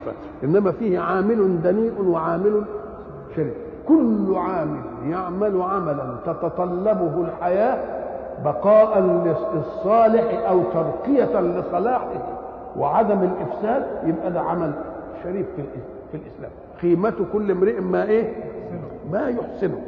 انما فيه عامل دنيء وعامل شريف كل عامل يعمل عملا تتطلبه الحياه بقاء للصالح او ترقيه لصلاحه وعدم الافساد يبقى ده عمل شريف في في الاسلام قيمه كل امرئ ما ايه ما يحسنه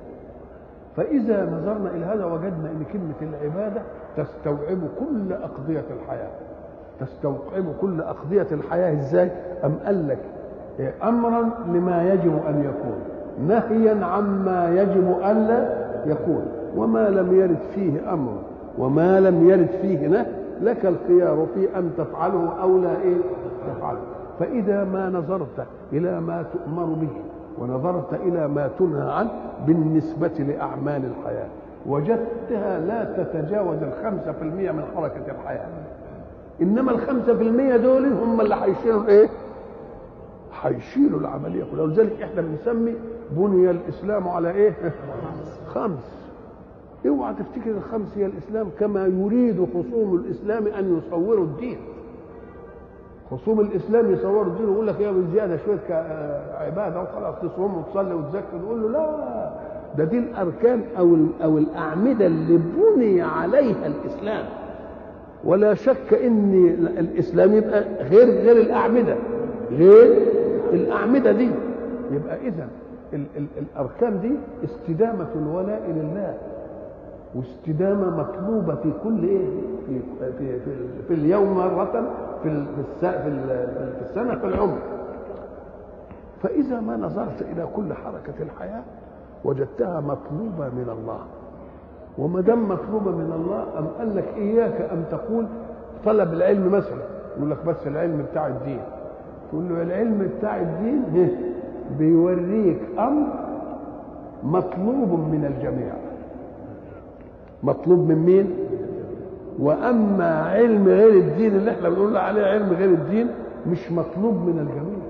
فاذا نظرنا الى هذا وجدنا ان كلمه العباده تستوعب كل اقضيه الحياه تستوعب كل اقضيه الحياه ازاي ام قال لك امرا لما يجب ان يكون نهيا عما يجب الا يكون وما لم يرد فيه امر وما لم يرد فيه نهي لك الخيار في ان تفعله او لا ايه تفعله فاذا ما نظرت الى ما تؤمر به ونظرت الى ما تنهى عنه بالنسبه لاعمال الحياه وجدتها لا تتجاوز الخمسة في المية من حركة الحياة إنما الخمسة في المية دول هم اللي هيشيلوا إيه؟ هيشيلوا العملية كلها ولذلك إحنا بنسمي بني الإسلام على إيه؟ خمس اوعى تفتكر الخمس هي الإسلام كما يريد خصوم الإسلام أن يصوروا الدين خصوم الإسلام يصوروا الدين ويقول لك يا بالزيادة شوية عبادة وخلاص تصوم وتصلي وتزكي نقول له لا ده دي الاركان او او الاعمده اللي بني عليها الاسلام ولا شك ان الاسلام يبقى غير غير الاعمده غير الاعمده دي يبقى اذا ال ال الاركان دي استدامه الولاء لله واستدامه مطلوبه في كل ايه في في في, في اليوم مره في في في السنه في العمر فاذا ما نظرت الى كل حركه الحياه وجدتها مطلوبه من الله وما دام مطلوبه من الله ام قال لك اياك ان تقول طلب العلم مثلا يقول لك بس العلم بتاع الدين تقول له العلم بتاع الدين بيوريك امر مطلوب من الجميع مطلوب من مين واما علم غير الدين اللي احنا بنقول عليه علم غير الدين مش مطلوب من الجميع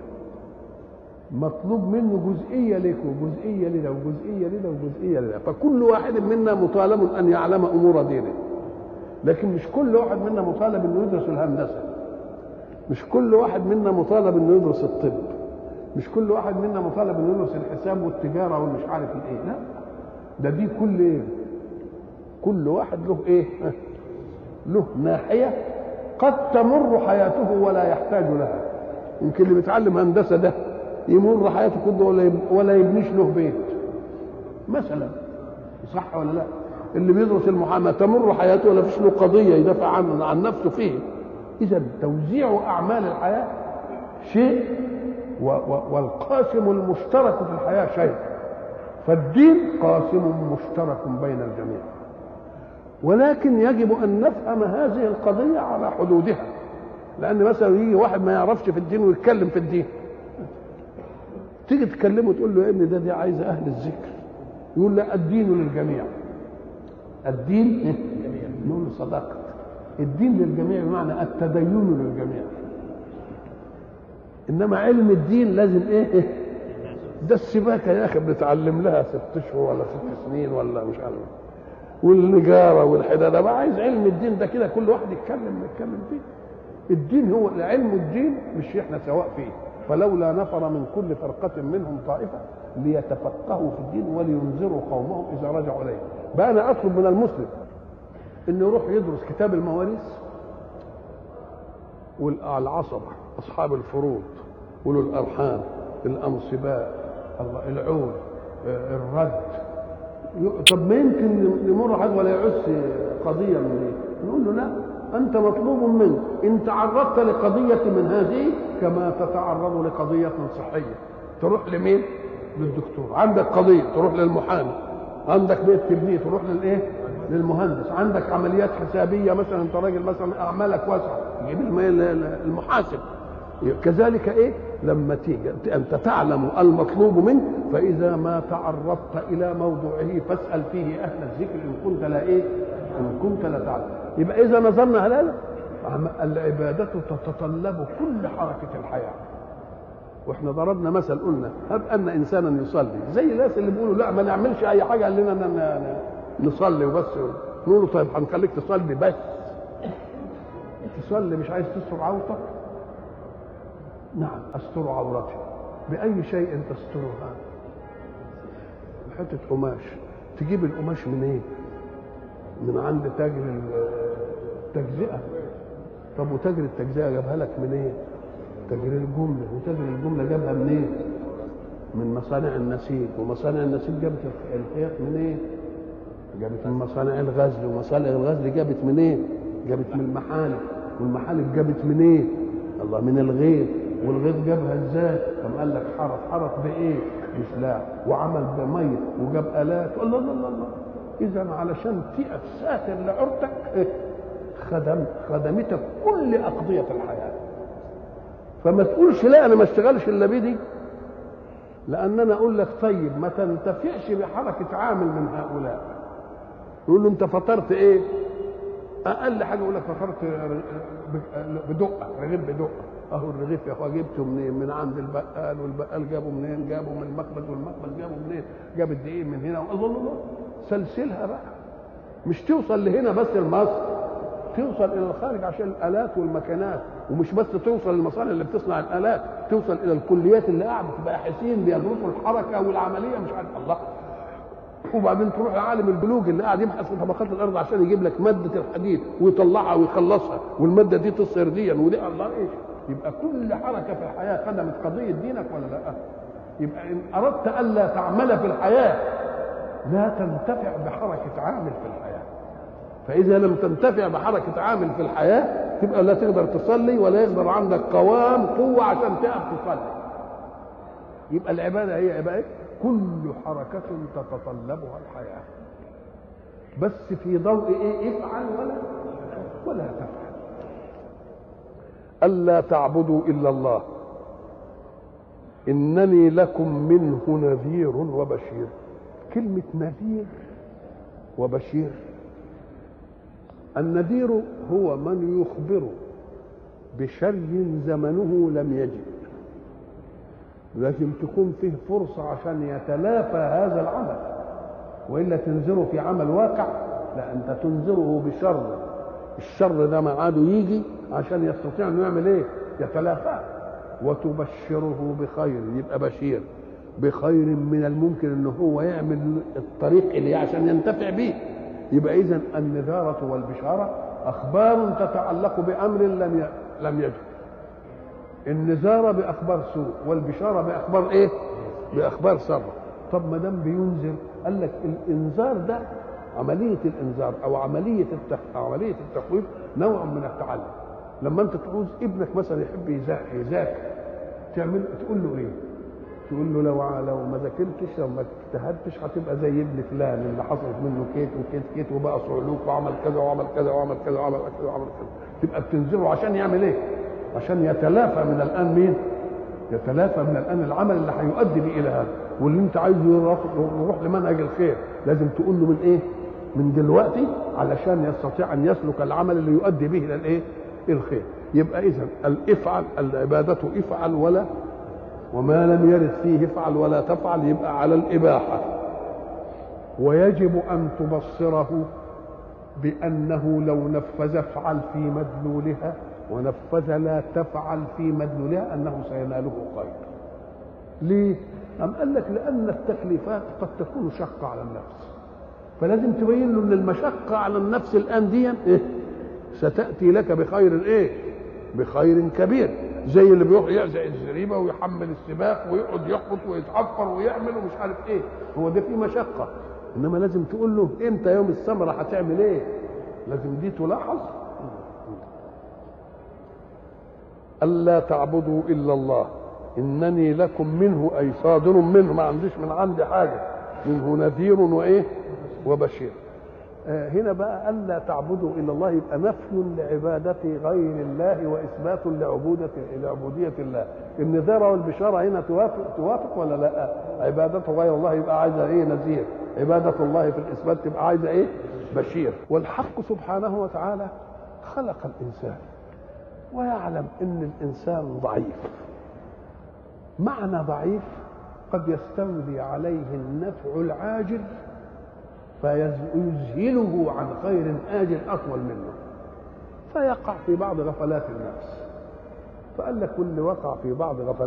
مطلوب منه جزئيه لك وجزئيه لنا وجزئيه لنا وجزئيه لنا فكل واحد منا مطالب ان يعلم امور دينه لكن مش كل واحد منا مطالب انه يدرس الهندسه مش كل واحد منا مطالب انه يدرس الطب مش كل واحد منا مطالب انه يدرس الحساب والتجاره والمش عارف الايه لا ده دي كل ايه كل واحد له ايه له ناحيه قد تمر حياته ولا يحتاج لها يمكن اللي بيتعلم هندسه ده يمر حياته كله ولا ولا يبنيش له بيت مثلا صح ولا لا اللي بيدرس المحاماه تمر حياته ولا فيش له قضيه يدافع عن عن نفسه فيه اذا توزيع اعمال الحياه شيء و و والقاسم المشترك في الحياه شيء فالدين قاسم مشترك بين الجميع ولكن يجب ان نفهم هذه القضيه على حدودها لان مثلا يجي واحد ما يعرفش في الدين ويتكلم في الدين تيجي تكلمه تقول له يا ابني ده دي عايزه اهل الذكر يقول لا الدين للجميع الدين نقول له صدقت الدين للجميع بمعنى التدين للجميع انما علم الدين لازم ايه ده السباكه يا اخي بنتعلم لها ست اشهر ولا ست سنين ولا مش عارف والنجاره والحداده بقى عايز علم الدين ده كده كل واحد يتكلم يتكلم فيه الدين هو علم الدين مش احنا سواء فيه فلولا نفر من كل فرقة منهم طائفة ليتفقهوا في الدين ولينذروا قومهم إذا رجعوا إليه بقى أنا أطلب من المسلم إنه يروح يدرس كتاب المواريث والعصبة أصحاب الفروض أولو الأرحام الأنصباء العول الرد طب ما يمكن يمر حد ولا يعس قضية من دي نقول له لا أنت مطلوب منك إن تعرضت لقضية من هذه كما تتعرض لقضية صحية تروح لمين؟ للدكتور عندك قضية تروح للمحامي عندك بيت تبنيه تروح للإيه؟ للمهندس عندك عمليات حسابية مثلا أنت راجل مثلا أعمالك واسعة تجيب المحاسب كذلك إيه؟ لما تيجي أنت تعلم المطلوب منك فإذا ما تعرضت إلى موضوعه فاسأل فيه أهل الذكر إن كنت لا إيه؟ إن كنت لا تعلم يبقى إذا نظرنا هلالا العبادة تتطلب كل حركة الحياة واحنا ضربنا مثل قلنا هب ان انسانا يصلي زي الناس اللي بيقولوا لا ما نعملش اي حاجه قال لنا نصلي وبس نقول له طيب هنخليك تصلي بس تصلي مش عايز تستر عورتك نعم استر عورتي باي شيء تسترها حته قماش تجيب القماش منين إيه؟ من عند تاجر التجزئه طب وتاجر التجزئه جابها لك منين إيه؟ تاجر الجمله وتاجر الجمله جابها منين إيه؟ من مصانع النسيج ومصانع النسيج جابت الخياط منين إيه؟ جابت من مصانع الغزل ومصانع الغزل جابت منين إيه؟ جابت من المحالب والمحالب جابت منين إيه؟ الله من الغيط والغيط جابها ازاي؟ قام قال لك حرف حرف بايه؟ بسلاح وعمل بميه وجاب الات الله الله الله, الله. اذا علشان تقف ساتر لعورتك خدم خدمتك كل اقضيه الحياه فما تقولش لا انا ما اشتغلش الا بدي لان انا اقول لك طيب ما تنتفعش بحركه عامل من هؤلاء يقول له انت فطرت ايه اقل حاجه يقول لك فطرت بدقه رغيف بدقه اهو الرغيف يا اخويا جبته منين من عند البقال والبقال جابه منين جابه من المخبز والمخبز جابه منين جاب الدقيق من هنا الله الله سلسلها بقى مش توصل لهنا بس لمصر توصل الى الخارج عشان الالات والمكانات ومش بس توصل للمصانع اللي بتصنع الالات توصل الى الكليات اللي قاعده باحثين بيدرسوا الحركه والعمليه مش عارف الله وبعدين تروح لعالم البلوج اللي قاعد يبحث في طبقات الارض عشان يجيب لك ماده الحديد ويطلعها ويخلصها والماده دي تصهر دي ودي الله ايش يبقى كل حركه في الحياه خدمت قضيه دينك ولا لا يبقى ان اردت الا تعمل في الحياه لا تنتفع بحركه عامل في الحياه فاذا لم تنتفع بحركه عامل في الحياه تبقى لا تقدر تصلي ولا يقدر عندك قوام قوه عشان تقف تصلي يبقى العباده هي يبقى ايه كل حركة تتطلبها الحياة بس في ضوء ايه افعل ولا ولا تفعل ألا تعبدوا إلا الله إنني لكم منه نذير وبشير كلمة نذير وبشير النذير هو من يخبر بشر زمنه لم يجد لازم تكون فيه فرصة عشان يتلافى هذا العمل وإلا تنذره في عمل واقع لا أنت تنذره بشر الشر ده معاده يجي عشان يستطيع انه يعمل ايه؟ يتلافاه وتبشره بخير يبقى بشير بخير من الممكن ان هو يعمل الطريق اللي عشان ينتفع به يبقى اذا النذارة والبشارة اخبار تتعلق بامر لم لم يجد النذارة بأخبار سوء والبشارة بأخبار إيه؟ بأخبار سر طب ما دام بينذر قال لك الإنذار ده عملية الإنذار أو عملية التخ... أو عملية التخويف نوع من التعلم لما أنت تعوز ابنك مثلا يحب يذاكر تعمل تقول له إيه؟ تقول له لو لو ما ذاكرتش لو ما اجتهدتش هتبقى زي ابن فلان اللي حصلت منه كيت وكيت كيت وبقى صعلوك وعمل كذا وعمل كذا وعمل كذا وعمل كذا وعمل كذا تبقى بتنذره عشان يعمل ايه؟ عشان يتلافى من الان مين؟ يتلافى من الان العمل اللي هيؤدي به الى هذا واللي انت عايزه يروح لمنهج الخير لازم تقول له من ايه؟ من دلوقتي علشان يستطيع ان يسلك العمل اللي يؤدي به الى الايه؟ الخير يبقى اذا الافعل العباده افعل ولا وما لم يرد فيه افعل ولا تفعل يبقى على الاباحه ويجب ان تبصره بانه لو نفذ افعل في مدلولها ونفذ لا تفعل في مدلولها انه سيناله خير ليه أم قال لك لأن التكليفات قد تكون شقة على النفس فلازم تبين له أن المشقة على النفس الآن دي إيه؟ ستأتي لك بخير إيه؟ بخير كبير زي اللي بيروح يعزق الزريبة ويحمل السباق ويقعد يحبط ويتحفر ويعمل ومش عارف إيه هو ده فيه مشقة إنما لازم تقول له أنت يوم الثمرة هتعمل إيه؟ لازم دي تلاحظ ألا تعبدوا إلا الله إنني لكم منه أي صادر منه ما عنديش من عندي حاجة منه نذير وإيه وبشير آه هنا بقى ألا تعبدوا إلا الله يبقى نفي لعبادة غير الله وإثبات لعبودة لعبودية الله النذارة والبشارة هنا توافق توافق ولا لا عبادة غير الله يبقى عايزة إيه نذير عبادة الله في الإثبات تبقى عايزة إيه بشير والحق سبحانه وتعالى خلق الإنسان ويعلم ان الانسان ضعيف معنى ضعيف قد يستولي عليه النفع العاجل فيذهله عن خير آجل أطول منه فيقع في بعض غفلات النفس فقال لك واللي وقع في بعض غفلات